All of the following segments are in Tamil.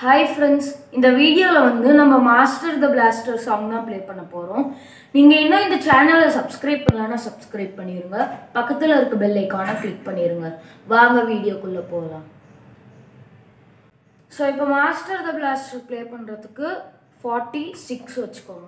ஹாய் ஃப்ரெண்ட்ஸ் இந்த வீடியோவில் வந்து நம்ம மாஸ்டர் த பிளாஸ்டர் சாங் தான் ப்ளே பண்ண போகிறோம் நீங்கள் இன்னும் இந்த சேனலை சப்ஸ்கிரைப் பண்ணலன்னா சப்ஸ்கிரைப் பண்ணிடுங்க பக்கத்தில் இருக்க பெல் ஐக்கானை கிளிக் பண்ணிடுங்க வாங்க வீடியோக்குள்ளே போகலாம் ஸோ இப்போ மாஸ்டர் த பிளாஸ்டர் ப்ளே பண்ணுறதுக்கு ஃபார்ட்டி சிக்ஸ் வச்சுக்கோங்க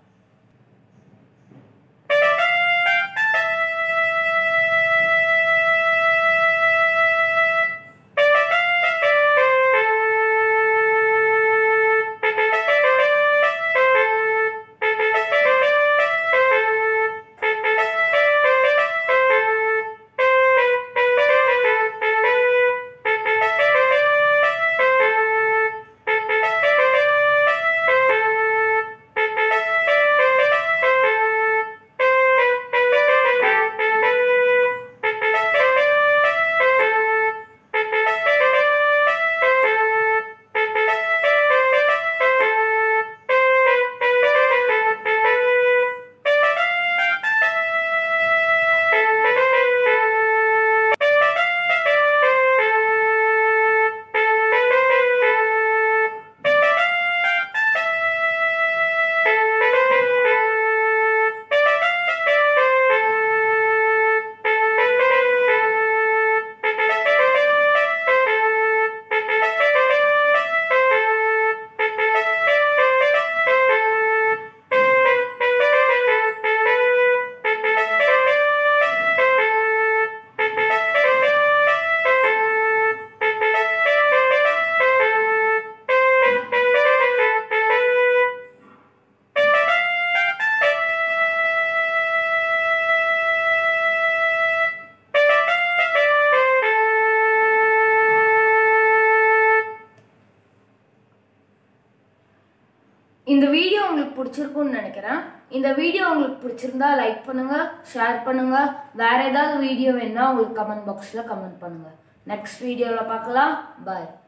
இந்த வீடியோ உங்களுக்கு பிடிச்சிருக்கும்னு நினைக்கிறேன் இந்த வீடியோ உங்களுக்கு பிடிச்சிருந்தா லைக் பண்ணுங்க ஷேர் பண்ணுங்க வேற ஏதாவது வீடியோ வேணும்னா உங்களுக்கு கமெண்ட் பாக்ஸில் கமெண்ட் பண்ணுங்க நெக்ஸ்ட் வீடியோவில் பார்க்கலாம் பாய்